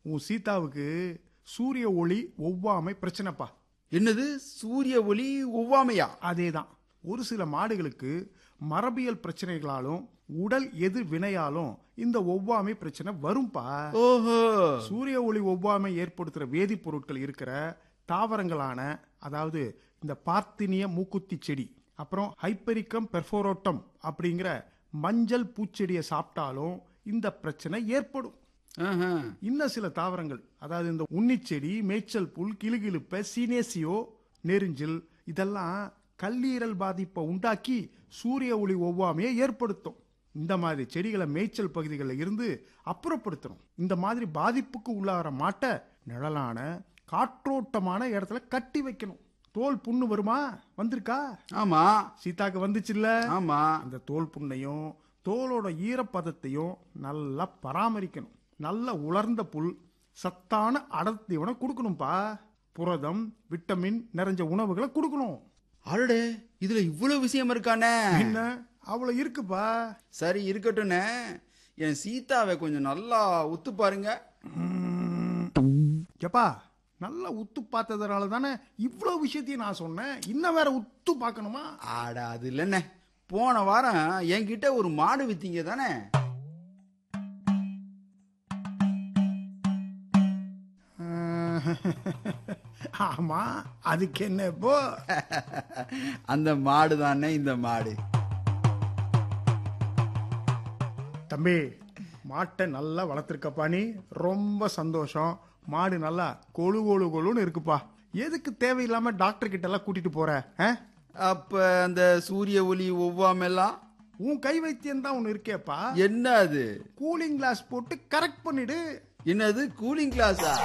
உன் சீதாவுக்கு சூரிய ஒளி ஒவ்வாமை பிரச்சனைப்பா என்னது சூரிய ஒளி ஒவ்வாமையா அதேதான் ஒரு சில மாடுகளுக்கு மரபியல் பிரச்சனைகளாலும் உடல் எதிர் வினையாலும் இந்த ஒவ்வாமை பிரச்சனை வரும்பா ஓஹோ சூரிய ஒளி ஒவ்வாமை ஏற்படுத்துற வேதிப்பொருட்கள் இருக்கிற தாவரங்களான அதாவது இந்த பார்த்தினிய மூக்குத்தி செடி அப்புறம் ஹைப்பரிக்கம் பெர்ஃபோரோட்டம் அப்படிங்கிற மஞ்சள் பூச்செடியை சாப்பிட்டாலும் இந்த பிரச்சனை ஏற்படும் ஆஹா. இன்னும் சில தாவரங்கள் அதாவது இந்த உன்னிச்செடி மேய்ச்சல் புல் கிளுகிழுப்ப சீனேசியோ நெரிஞ்சில் இதெல்லாம் கல்லீரல் பாதிப்பை உண்டாக்கி சூரிய ஒளி ஒவ்வாமையை ஏற்படுத்தும் இந்த மாதிரி செடிகளை மேய்ச்சல் பகுதிகளில் இருந்து அப்புறப்படுத்தணும் இந்த மாதிரி பாதிப்புக்கு உள்ளாகிற மாட்டை நிழலான காற்றோட்டமான இடத்துல கட்டி வைக்கணும் தோல் புண்ணு வருமா வந்திருக்கா ஆமா சீதாக்கு வந்துச்சுல்ல ஆமா அந்த தோல் புண்ணையும் தோலோட ஈரப்பதத்தையும் நல்லா பராமரிக்கணும் நல்ல உலர்ந்த புல் சத்தான அடர்த்தீவனை கொடுக்கணும்பா புரதம் விட்டமின் நிறைஞ்ச உணவுகளை கொடுக்கணும் அடடே இதுல இவ்வளவு விஷயம் இருக்கானே என்ன அவ்வளவு இருக்குப்பா சரி இருக்கட்டும்னே என் சீதாவை கொஞ்சம் நல்லா உத்து பாருங்க எப்பா நல்லா உத்து பார்த்ததுனால தானே இவ்வளவு விஷயத்தையும் நான் சொன்னேன் இன்னும் வேற உத்து பார்க்கணுமா ஆட அது இல்லைண்ணே போன வாரம் என்கிட்ட ஒரு மாடு வித்தீங்க தானே ஆமா அதுக்கு என்ன இப்போ அந்த மாடு தானே இந்த மாடு தம்பி மாட்டை நல்லா வளர்த்துருக்கப்பா நீ ரொம்ப சந்தோஷம் மாடு நல்லா கொழு கொழு கொழுன்னு இருக்குப்பா எதுக்கு தேவையில்லாம டாக்டர் கிட்ட எல்லாம் கூட்டிட்டு போற ஆ? அப்ப அந்த சூரிய ஒளி ஒவ்வாமெல்லாம் உன் கை வைத்தியம் தான் ஒன்று இருக்கேப்பா என்ன அது கூலிங் கிளாஸ் போட்டு கரெக்ட் பண்ணிடு என்னது கூலிங் கிளாஸா